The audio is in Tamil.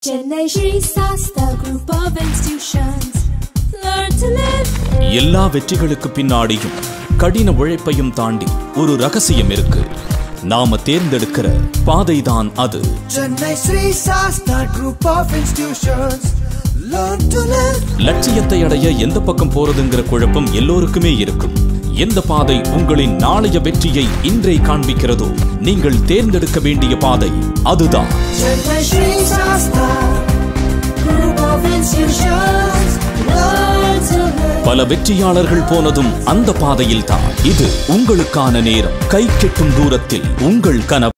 Chennai Shri Sasta Group of Institutions. Learn to live. எல்லா வெற்றிகளுக்கு பின்னாடியும் கடின உழைப்பையும் தாண்டி ஒரு ரகசியம் இருக்கு நாம தேர்ந்தெடுக்கிற பாதைதான் அது Chennai Sri Sasta Group of Institutions. Learn to live. லட்சியத்தை அடைய எந்த பக்கம் போறதுங்கிற குழப்பம் எல்லோருக்குமே இருக்கும் எந்த பாதை உங்களின் நாளைய வெற்றியை இன்றே காண்பிக்கிறதோ நீங்கள் தேர்ந்தெடுக்க வேண்டிய பாதை அதுதான் Chennai Sri Sasta Group of Institutions. Learn to live. பல வெற்றியாளர்கள் போனதும் அந்த பாதையில் தான் இது உங்களுக்கான நேரம் கை கெட்டும் தூரத்தில் உங்கள் கனவு